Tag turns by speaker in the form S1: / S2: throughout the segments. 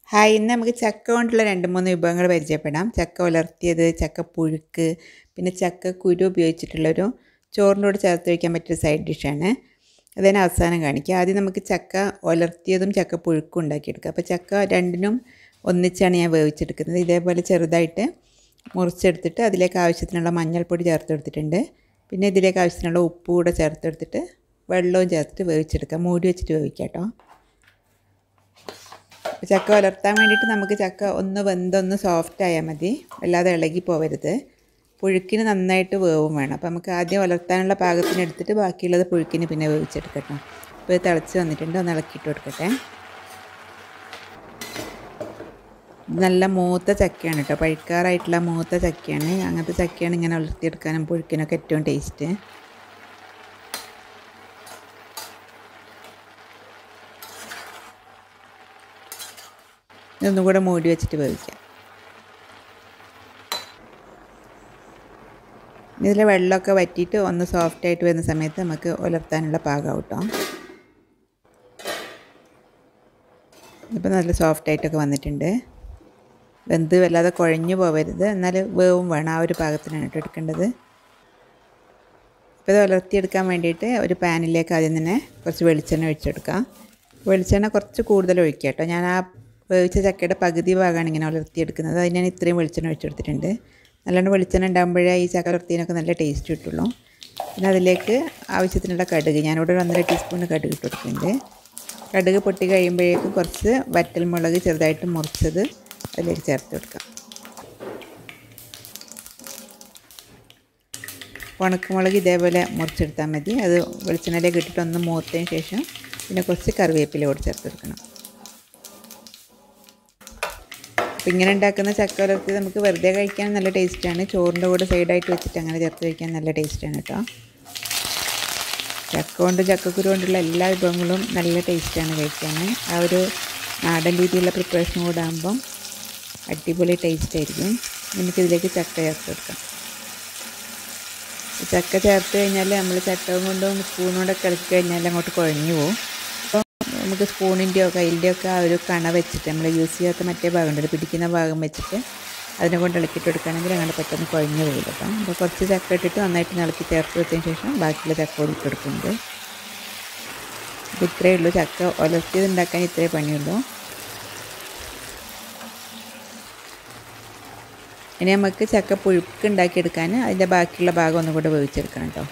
S1: hi ഇന്ന് നമുക്ക് ചക്ക കൊണ്ടുള്ള രണ്ട് മൂന്ന് വിഭവങ്ങൾ പരിചയപ്പെടാം ചക്ക ഉലർത്തിയത് ചക്ക പുഴുക്ക് പിന്നെ ചക്ക കുരു ഉപയോഗിച്ചിട്ടുള്ളൊരു ചോറിൻ്റെ കൂടെ ചേർത്ത് വയ്ക്കാൻ പറ്റിയ സൈഡ് ഡിഷാണ് അതിന് അവസാനം കാണിക്കുക ആദ്യം നമുക്ക് ചക്ക ഉലർത്തിയതും ചക്ക പുഴുക്കും ഉണ്ടാക്കിയെടുക്കുക അപ്പോൾ ചക്ക രണ്ടിനും ഒന്നിച്ചാണ് ഞാൻ വേവിച്ചെടുക്കുന്നത് ഇതേപോലെ ചെറുതായിട്ട് മുറിച്ചെടുത്തിട്ട് അതിലേക്ക് ആവശ്യത്തിനുള്ള മഞ്ഞൾപ്പൊടി ചേർത്ത് കൊടുത്തിട്ടുണ്ട് പിന്നെ ഇതിലേക്ക് ആവശ്യത്തിനുള്ള ഉപ്പ് കൂടെ ചേർത്ത് കൊടുത്തിട്ട് വെള്ളവും ചേർത്തിട്ട് വേവിച്ചെടുക്കുക മൂടി വെച്ചിട്ട് വേവിക്കാം കേട്ടോ ചക്ക വളർത്താൻ വേണ്ടിയിട്ട് നമുക്ക് ചക്ക ഒന്ന് വെന്തൊന്ന് സോഫ്റ്റ് ആയാൽ മതി അല്ലാതെ ഇളകി പോവരുത് പുഴുക്കിന് നന്നായിട്ട് വേവും വേണം അപ്പോൾ നമുക്ക് ആദ്യം വളർത്താനുള്ള പാകത്തിന് എടുത്തിട്ട് ബാക്കിയുള്ളത് പുഴുക്കിന് പിന്നെ വേവിച്ചെടുക്കട്ടെ ഇപ്പോൾ ഇത് തിളച്ച് വന്നിട്ടുണ്ട് ഒന്ന് ഇളക്കിയിട്ട് കൊടുക്കട്ടെ നല്ല മൂത്ത ചക്കയാണ് കേട്ടോ പഴുക്കാറായിട്ടുള്ള മൂത്ത ചക്കയാണ് അങ്ങനത്തെ ചക്കയാണ് ഇങ്ങനെ വളർത്തിയെടുക്കാനും പുഴുക്കിനൊക്കെ ഏറ്റവും ടേസ്റ്റ് ഇതൊന്നും കൂടെ മൂടി വെച്ചിട്ട് വേവിക്കാം ഇതിലെ വെള്ളമൊക്കെ വറ്റിയിട്ട് ഒന്ന് സോഫ്റ്റ് ആയിട്ട് വരുന്ന സമയത്ത് നമുക്ക് ഉലർത്താനുള്ള പാകമാവും കേട്ടോ ഇപ്പോൾ നല്ല സോഫ്റ്റ് ആയിട്ടൊക്കെ വന്നിട്ടുണ്ട് വെന്ത് വല്ലാതെ കുഴഞ്ഞു പോകരുത് എന്നാൽ വേവും വേണം ആ ഒരു പാകത്തിനാണ് കേട്ടോ എടുക്കേണ്ടത് ഇപ്പോൾ ഇത് ഉലർത്തിയെടുക്കാൻ വേണ്ടിയിട്ട് ഒരു പാനിലേക്ക് ആദ്യം തന്നെ കുറച്ച് വെളിച്ചെണ്ണ ഒഴിച്ചെടുക്കാം വെളിച്ചെണ്ണ കുറച്ച് കൂടുതൽ ഒഴിക്കുക കേട്ടോ ഞാൻ ആ വേവിച്ച ചക്കയുടെ പകുതി ഭാഗമാണ് ഇങ്ങനെ ഉലർത്തിയെടുക്കുന്നത് അതിന് ഞാൻ ഇത്രയും വെളിച്ചെണ്ണ ഒഴിച്ചെടുത്തിട്ടുണ്ട് നല്ലോണം വെളിച്ചെണ്ണ ഉണ്ടാകുമ്പോഴേ ഈ ചക്ക ഉലർത്തിനൊക്കെ നല്ല ടേസ്റ്റ് കിട്ടുള്ളൂ പിന്നെ അതിലേക്ക് ആവശ്യത്തിനുള്ള കടുക് ഞാനിവിടെ ഒരു ഒന്നര ടീസ്പൂൺ കടുക് ഇട്ട് കൊടുക്കുന്നുണ്ട് കടുക് പൊട്ടി കഴിയുമ്പോഴേക്കും കുറച്ച് വറ്റൽ മുളക് ചെറുതായിട്ട് മുറിച്ചത് അതിലേക്ക് ചേർത്ത് കൊടുക്കാം ഉണക്കമുളക് ഇതേപോലെ മുറിച്ചെടുത്താൽ മതി അത് വെളിച്ചെണ്ണയിലേക്ക് ഇട്ടിട്ട് ഒന്ന് മൂത്തതിന് ശേഷം പിന്നെ കുറച്ച് കറിവേപ്പില കൂടി ചേർത്ത് കൊടുക്കണം അപ്പോൾ ഇങ്ങനെ ഉണ്ടാക്കുന്ന ചക്ക ഉലർത്തി നമുക്ക് വെറുതെ കഴിക്കാൻ നല്ല ടേസ്റ്റാണ് ചോറിൻ്റെ കൂടെ സൈഡായിട്ട് വെച്ചിട്ട് അങ്ങനെ ചേർത്ത് കഴിക്കാൻ നല്ല ടേസ്റ്റാണ് കേട്ടോ ചക്ക കൊണ്ട് ചക്കക്കുരു കൊണ്ടുള്ള എല്ലാ വിഭവങ്ങളും നല്ല ടേസ്റ്റാണ് കഴിക്കാൻ ആ ഒരു നാടൻ രീതിയിലുള്ള പ്രിപ്പറേഷൻ കൂടെ ആകുമ്പം അടിപൊളി ടേസ്റ്റ് ആയിരിക്കും നമുക്കിതിലേക്ക് ചക്ക ചേർത്ത് കൊടുക്കാം ചക്ക ചേർത്ത് കഴിഞ്ഞാൽ നമ്മൾ ചട്ടവും കൊണ്ടും സ്പൂണോടൊക്കെ ഇളക്കി കഴിഞ്ഞാൽ അങ്ങോട്ട് കുഴഞ്ഞു പോകും അപ്പോൾ നമുക്ക് സ്പൂണിൻ്റെയോ കയ്യിൻ്റെയോ ഒക്കെ ആ ഒരു കണ വെച്ചിട്ട് നമ്മൾ യൂസ് ചെയ്യാത്ത മറ്റേ ഭാഗം ഉണ്ടല്ലോ പിടിക്കുന്ന ഭാഗം വെച്ചിട്ട് അതിനെ കൊണ്ട് ഇളക്കിയിട്ട് എടുക്കുകയാണെങ്കിൽ അങ്ങനെ പെട്ടെന്ന് കുഴഞ്ഞു പോകും കേട്ടോ അപ്പോൾ കുറച്ച് ചക്ക ഇട്ടിട്ട് നന്നായിട്ട് ഇളക്കി ചേർത്ത് വെച്ചതിന് ശേഷം ബാക്കിയുള്ള ചക്ക കൂടി ഇട്ട് കൊടുക്കുന്നുണ്ട് അപ്പോൾ ഇത്രയേ ഉള്ളൂ ചക്ക ഉലർത്തിയത് ഉണ്ടാക്കാൻ ഇത്രയേ പണിയുള്ളൂ ഇനി നമുക്ക് ചക്ക പുഴുക്ക് ഉണ്ടാക്കിയെടുക്കാൻ അതിൻ്റെ ബാക്കിയുള്ള ഭാഗം ഒന്നും കൂടെ വേവിച്ചെടുക്കണം കേട്ടോ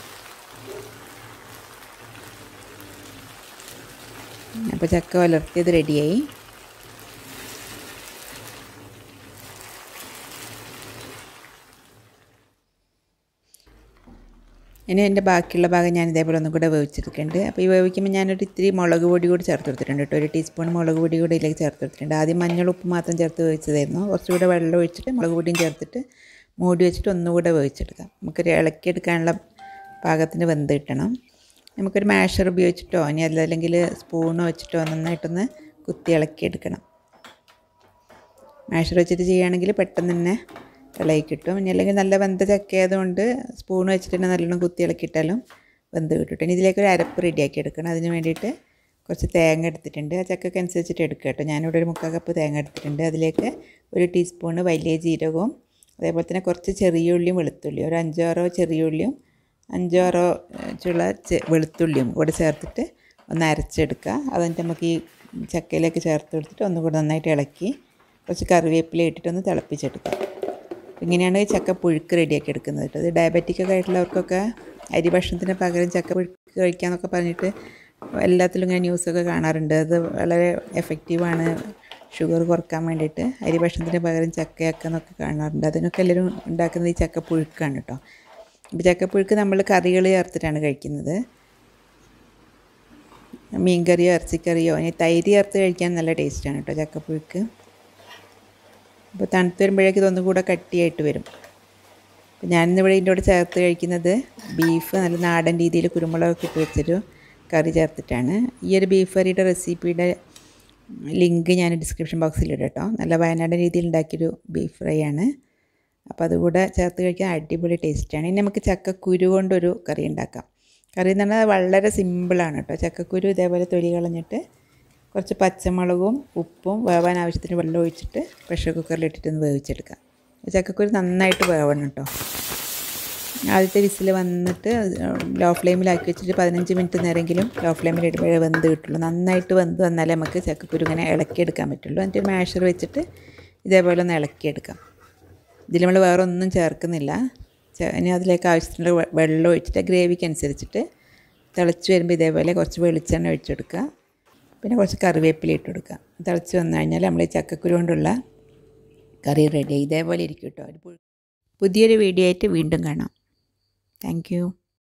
S1: അപ്പോൾ ചക്ക വളർത്തിയത് റെഡിയായി ഇനി എൻ്റെ ബാക്കിയുള്ള ഭാഗം ഞാൻ ഇതേപോലെ ഒന്നും കൂടെ വേവിച്ചെടുക്കുന്നുണ്ട് അപ്പോൾ ഈ വേവിക്കുമ്പോൾ ഞാനൊരു ഇത്തിരി മുളക് പൊടി കൂടി ചേർത്ത് കൊടുത്തിട്ടുണ്ട് കേട്ടോ ഒരു ടീസ്പൂൺ മുളക് പൊടി കൂടി ഇതിലേക്ക് ചേർത്ത് കൊടുത്തിട്ടുണ്ട് ആദ്യം മഞ്ഞൾ ഉപ്പ് മാത്രം ചേർത്ത് വേവിച്ചതായിരുന്നു കുറച്ചുകൂടെ വെള്ളം ഒഴിച്ചിട്ട് മുളക് പൊടിയും ചേർത്തിട്ട് മൂടി വെച്ചിട്ട് ഒന്നുകൂടെ വേവിച്ചെടുക്കാം നമുക്കൊരു ഇളക്കിയെടുക്കാനുള്ള പാകത്തിന് വെന്ത് കിട്ടണം നമുക്കൊരു മാഷർ ഉപയോഗിച്ചിട്ടോ ഇനി അതല്ലെങ്കിൽ സ്പൂൺ വെച്ചിട്ടോ നന്നായിട്ടൊന്ന് കുത്തി ഇളക്കിയെടുക്കണം മാഷർ വെച്ചിട്ട് ചെയ്യുകയാണെങ്കിൽ പെട്ടെന്ന് തന്നെ ഇളകി കിട്ടും ഇനി അല്ലെങ്കിൽ നല്ല വെന്ത ചക്ക ആയതുകൊണ്ട് സ്പൂൺ വെച്ചിട്ട് തന്നെ നല്ലോണം കുത്തി ഇളക്കിയിട്ടാലും വെന്ത് കിട്ടും ഇനി ഇതിലേക്ക് ഒരു അരപ്പ് റെഡിയാക്കി എടുക്കണം അതിന് വേണ്ടിയിട്ട് കുറച്ച് തേങ്ങ എടുത്തിട്ടുണ്ട് ആ ചക്കയ്ക്ക് അനുസരിച്ചിട്ട് എടുക്കുക കേട്ടോ ഞാനിവിടെ ഒരു മുക്കാൽ കപ്പ് തേങ്ങ എടുത്തിട്ടുണ്ട് അതിലേക്ക് ഒരു ടീസ്പൂണ് വലിയ ജീരകവും അതേപോലെ തന്നെ കുറച്ച് ചെറിയ ഉള്ളിയും വെളുത്തുള്ളിയും ഒരു അഞ്ചാറോ ചെറിയ ഉള്ളിയും അഞ്ചാറോ ചുള്ള വെളുത്തുള്ളിയും കൂടെ ചേർത്തിട്ട് ഒന്ന് അരച്ചെടുക്കുക അതിൻ്റെ നമുക്ക് ഈ ചക്കയിലേക്ക് ചേർത്ത് കൊടുത്തിട്ട് ഒന്നുകൂടെ നന്നായിട്ട് ഇളക്കി കുറച്ച് കറിവേപ്പില ഇട്ടിട്ടൊന്ന് തിളപ്പിച്ചെടുക്കുക ഇങ്ങനെയാണ് ചക്ക പുഴുക്ക് റെഡിയാക്കി എടുക്കുന്നത് കേട്ടോ ഇത് ഡയബറ്റിക് ഒക്കെ ആയിട്ടുള്ളവർക്കൊക്കെ അരി ഭക്ഷണത്തിന് പകരം ചക്ക പുഴുക്ക് കഴിക്കാമെന്നൊക്കെ പറഞ്ഞിട്ട് എല്ലാത്തിലും ഇങ്ങനെ ന്യൂസൊക്കെ കാണാറുണ്ട് അത് വളരെ എഫക്റ്റീവാണ് ഷുഗർ കുറക്കാൻ വേണ്ടിയിട്ട് അരി ഭക്ഷണത്തിന് പകരം ചക്കയാക്കുക എന്നൊക്കെ കാണാറുണ്ട് അതിനൊക്കെ എല്ലാവരും ഉണ്ടാക്കുന്നത് ഈ ചക്ക പുഴുക്കാണ് കേട്ടോ ഇപ്പോൾ ചക്കപ്പുഴുക്ക് നമ്മൾ കറികൾ ചേർത്തിട്ടാണ് കഴിക്കുന്നത് മീൻകറിയോ ഇറച്ചിക്കറിയോ ഇനി തൈര് ചേർത്ത് കഴിക്കാൻ നല്ല ടേസ്റ്റാണ് കേട്ടോ ചക്കപ്പുഴുക്ക് അപ്പോൾ തണുത്ത് വരുമ്പോഴേക്കും ഇതൊന്നും കൂടെ കട്ടിയായിട്ട് വരും അപ്പോൾ ഞാനിന്നിവിടെ ഇതിൻ്റെ കൂടെ ചേർത്ത് കഴിക്കുന്നത് ബീഫ് നല്ല നാടൻ രീതിയിൽ കുരുമുളകൊക്കെ ഇട്ട് വെച്ചൊരു കറി ചേർത്തിട്ടാണ് ഈ ഒരു ബീഫ് കറിയുടെ റെസിപ്പിയുടെ ലിങ്ക് ഞാൻ ഡിസ്ക്രിപ്ഷൻ ബോക്സിൽ ഇടാം കേട്ടോ നല്ല വയനാടൻ രീതിയിൽ ഉണ്ടാക്കിയൊരു ബീഫ് ഫ്രൈ ആണ് അപ്പോൾ അതുകൂടെ ചേർത്ത് കഴിക്കാൻ അടിപൊളി ടേസ്റ്റാണ് ഇനി നമുക്ക് ചക്കക്കുരു കൊണ്ടൊരു കറി ഉണ്ടാക്കാം കറി എന്ന് പറഞ്ഞാൽ വളരെ സിമ്പിളാണ് കേട്ടോ ചക്കക്കുരു ഇതേപോലെ തൊലി കളഞ്ഞിട്ട് കുറച്ച് പച്ചമുളകും ഉപ്പും വേവാൻ ആവശ്യത്തിന് വെള്ളം ഒഴിച്ചിട്ട് പ്രഷർ കുക്കറിൽ ഇട്ടിട്ടൊന്ന് വേവിച്ചെടുക്കാം ചക്കക്കുരു നന്നായിട്ട് വേവണം കേട്ടോ ആദ്യത്തെ വിസിൽ വന്നിട്ട് ലോ ഫ്ലെയിമിലാക്കി വെച്ചിട്ട് പതിനഞ്ച് മിനിറ്റ് നേരമെങ്കിലും ലോ ഫ്ലെയിമിൽ ഇടുമ്പോഴേ വെന്ത് കിട്ടുള്ളൂ നന്നായിട്ട് വെന്ത് വന്നാലേ നമുക്ക് ചക്കക്കുരു ഇങ്ങനെ ഇളക്കിയെടുക്കാൻ പറ്റുള്ളൂ എന്നിട്ട് മാഷർ വെച്ചിട്ട് ഇതേപോലെ ഒന്ന് ഇളക്കിയെടുക്കാം ഇതിൽ നമ്മൾ വേറെ ഒന്നും ചേർക്കുന്നില്ല ഇനി അതിലേക്ക് ആവശ്യത്തിനുള്ള വെള്ളം ഒഴിച്ചിട്ട് ഗ്രേവിക്ക് അനുസരിച്ചിട്ട് തിളച്ച് വരുമ്പോൾ ഇതേപോലെ കുറച്ച് വെളിച്ചെണ്ണ ഒഴിച്ചെടുക്കുക പിന്നെ കുറച്ച് കറിവേപ്പില ഇട്ട് കൊടുക്കുക തിളച്ച് വന്നു കഴിഞ്ഞാൽ നമ്മൾ ഈ ചക്കക്കുരു കൊണ്ടുള്ള കറി റെഡി ഇതേപോലെ ഇരിക്കും കേട്ടോ പുതിയൊരു വീഡിയോ ആയിട്ട് വീണ്ടും കാണാം താങ്ക്